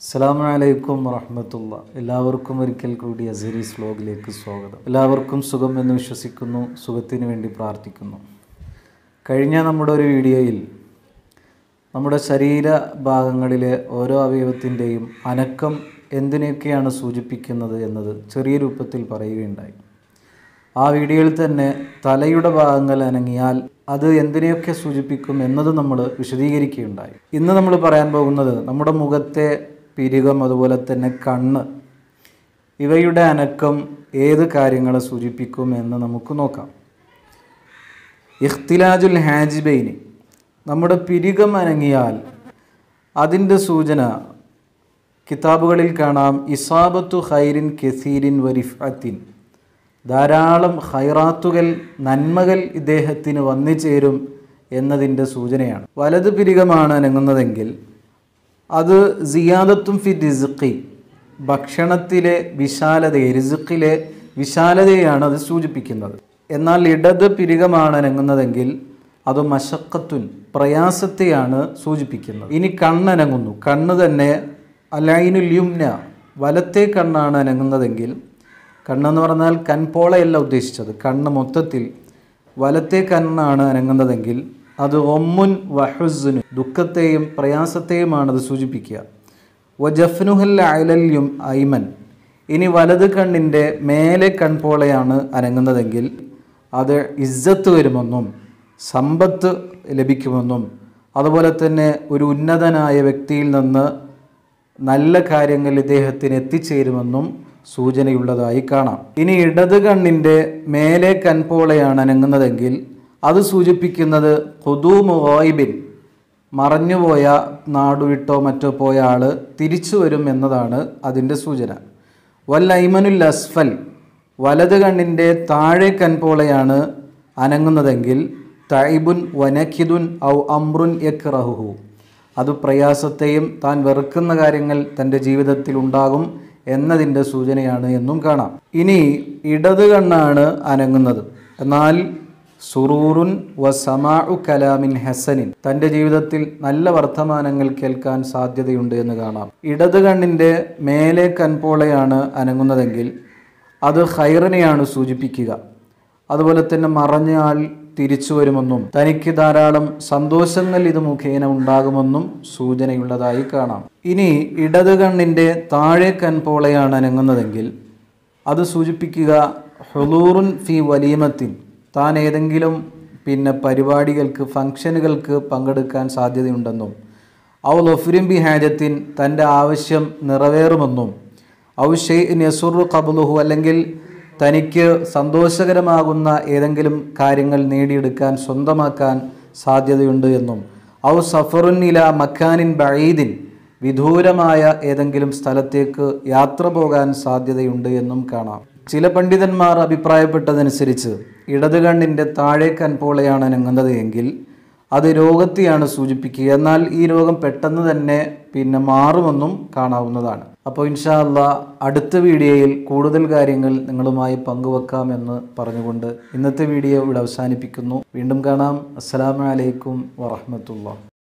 അസ്സാം വലൈക്കും വറഹമത്തുള്ള എല്ലാവർക്കും ഒരിക്കൽ കൂടി അസരീസ് വ്ലോഗിലേക്ക് സ്വാഗതം എല്ലാവർക്കും സുഖം എന്ന് വിശ്വസിക്കുന്നു സുഖത്തിന് വേണ്ടി പ്രാർത്ഥിക്കുന്നു കഴിഞ്ഞ നമ്മുടെ ഒരു വീഡിയോയിൽ നമ്മുടെ ശരീര ഭാഗങ്ങളിലെ ഓരോ അവയവത്തിൻ്റെയും അനക്കം എന്തിനെയൊക്കെയാണ് സൂചിപ്പിക്കുന്നത് എന്നത് ചെറിയ രൂപത്തിൽ പറയുകയുണ്ടായി ആ വീഡിയോയിൽ തന്നെ തലയുടെ ഭാഗങ്ങൾ അനങ്ങിയാൽ അത് എന്തിനെയൊക്കെ സൂചിപ്പിക്കും എന്നത് നമ്മൾ വിശദീകരിക്കുകയുണ്ടായി ഇന്ന് നമ്മൾ പറയാൻ പോകുന്നത് നമ്മുടെ മുഖത്തെ പിരികം അതുപോലെ തന്നെ കണ്ണ് ഇവയുടെ അനക്കം ഏത് കാര്യങ്ങളെ സൂചിപ്പിക്കും എന്ന് നമുക്ക് നോക്കാം ഇഖ്തിലാജുൽ ഹാജിബൈനി നമ്മുടെ പിരികം അനങ്ങിയാൽ അതിൻ്റെ സൂചന കിതാബുകളിൽ കാണാം ഇസാബത്തു ഖൈരിൻ കെസീരിൻ വരിഫത്തിൻ ധാരാളം ഹൈറാത്തുകൾ നന്മകൾ ഇദ്ദേഹത്തിന് വന്നു ചേരും എന്നതിൻ്റെ സൂചനയാണ് വലത് പിരികമാണ് അനങ്ങുന്നതെങ്കിൽ അത് സിയാദത്തും ഫി റിസുഖി ഭക്ഷണത്തിലെ വിശാലതയെ റിസുഖിലെ വിശാലതയാണ് അത് സൂചിപ്പിക്കുന്നത് എന്നാൽ ഇടത് പിരികമാണ് അനങ്ങുന്നതെങ്കിൽ അത് മശക്കത്തുൻ പ്രയാസത്തെയാണ് സൂചിപ്പിക്കുന്നത് ഇനി കണ്ണനങ്ങുന്നു കണ്ണ് തന്നെ അലൈനുൽ യുംന വലത്തെ കണ്ണാണ് അനങ്ങുന്നതെങ്കിൽ കണ്ണെന്ന് പറഞ്ഞാൽ കൺപോളയല്ല ഉദ്ദേശിച്ചത് കണ്ണ് മൊത്തത്തിൽ വലത്തെ കണ്ണാണ് അനങ്ങുന്നതെങ്കിൽ അത് ഒമ്മുൻ വഹുസിനു ദുഃഖത്തെയും പ്രയാസത്തെയുമാണ് അത് സൂചിപ്പിക്കുക വജഫ്നുഹൽ അയലല്യും ഐമൻ ഇനി വലത് കണ്ണിൻ്റെ മേലെ കൺപോളയാണ് അനങ്ങുന്നതെങ്കിൽ അത് ഇസ്സത്ത് വരുമെന്നും സമ്പത്ത് ലഭിക്കുമെന്നും അതുപോലെ തന്നെ ഒരു ഉന്നതനായ വ്യക്തിയിൽ നിന്ന് നല്ല കാര്യങ്ങൾ ഇദ്ദേഹത്തിന് എത്തിച്ചേരുമെന്നും സൂചനയുള്ളതായി കാണാം ഇനി ഇടത് കണ്ണിൻ്റെ മേലെ കൺപോളയാണ് അനങ്ങുന്നതെങ്കിൽ അത് സൂചിപ്പിക്കുന്നത് ഹുദൂമ് ഗോയിബിൻ മറഞ്ഞുപോയ നാടുവിട്ടോ മറ്റോ പോയ ആൾ തിരിച്ചു വരും എന്നതാണ് അതിൻ്റെ സൂചന വൽ ഐമനുൽ അസ്ഫൽ വലത് കണ്ണിൻ്റെ താഴെ കൺപോളയാണ് അനങ്ങുന്നതെങ്കിൽ തൈബുൻ വനഖിദുൻ ഔ അമ്രുൻ യക്റഹു അത് പ്രയാസത്തെയും താൻ വെറുക്കുന്ന കാര്യങ്ങൾ തൻ്റെ ജീവിതത്തിൽ ഉണ്ടാകും എന്നതിൻ്റെ സൂചനയാണ് എന്നും കാണാം ഇനി ഇടത് കണ്ണാണ് അനങ്ങുന്നത് എന്നാൽ സുറൂറുൻ വ സമാഉ കലാമിൻ ഹസനിൻ തൻ്റെ ജീവിതത്തിൽ നല്ല വർത്തമാനങ്ങൾ കേൾക്കാൻ സാധ്യതയുണ്ട് എന്ന് കാണാം ഇടത് കണ്ണിൻ്റെ മേലെ കൺപോളയാണ് അനങ്ങുന്നതെങ്കിൽ അത് ഹൈറിനെയാണ് സൂചിപ്പിക്കുക അതുപോലെ തന്നെ മറഞ്ഞ ആൾ തിരിച്ചു വരുമെന്നും തനിക്ക് ധാരാളം സന്തോഷങ്ങൾ ഇത് മുഖേന ഉണ്ടാകുമെന്നും സൂചനയുള്ളതായി കാണാം ഇനി ഇടത് കണ്ണിൻ്റെ താഴെ കൺപോളയാണ് അനങ്ങുന്നതെങ്കിൽ അത് സൂചിപ്പിക്കുക ഹുലൂറുൻ ഫി വലീമത്തിൻ താൻ ഏതെങ്കിലും പിന്നെ പരിപാടികൾക്ക് ഫംഗ്ഷനുകൾക്ക് പങ്കെടുക്കാൻ സാധ്യതയുണ്ടെന്നും ഔ ലൊഫുരിൻ ബി ഹാജത്തിൻ തൻ്റെ ആവശ്യം നിറവേറുമെന്നും ഔ ഷെയ് നെസുറു കബുലുഹു അല്ലെങ്കിൽ തനിക്ക് സന്തോഷകരമാകുന്ന ഏതെങ്കിലും കാര്യങ്ങൾ നേടിയെടുക്കാൻ സ്വന്തമാക്കാൻ സാധ്യതയുണ്ട് എന്നും ഔ സഫറുൻ ഇല മക്കാനിൻ ബഴീദിൻ വിദൂരമായ ഏതെങ്കിലും സ്ഥലത്തേക്ക് യാത്ര പോകാൻ സാധ്യതയുണ്ട് എന്നും കാണാം ചില പണ്ഡിതന്മാർ അഭിപ്രായപ്പെട്ടതനുസരിച്ച് ഇടത് കണ്ണിൻ്റെ താഴെ കൺപോളയാണ് അനങ്ങുന്നത് എങ്കിൽ അത് രോഗത്തെയാണ് സൂചിപ്പിക്കുക എന്നാൽ ഈ രോഗം പെട്ടെന്ന് തന്നെ പിന്നെ മാറുമെന്നും കാണാവുന്നതാണ് അപ്പോൾ ഇൻഷാ അല്ല അടുത്ത വീഡിയോയിൽ കൂടുതൽ കാര്യങ്ങൾ നിങ്ങളുമായി പങ്കുവെക്കാമെന്ന് പറഞ്ഞുകൊണ്ട് ഇന്നത്തെ വീഡിയോ ഇവിടെ അവസാനിപ്പിക്കുന്നു വീണ്ടും കാണാം അസ്സലാമലൈക്കും വറഹമത്തുള്ള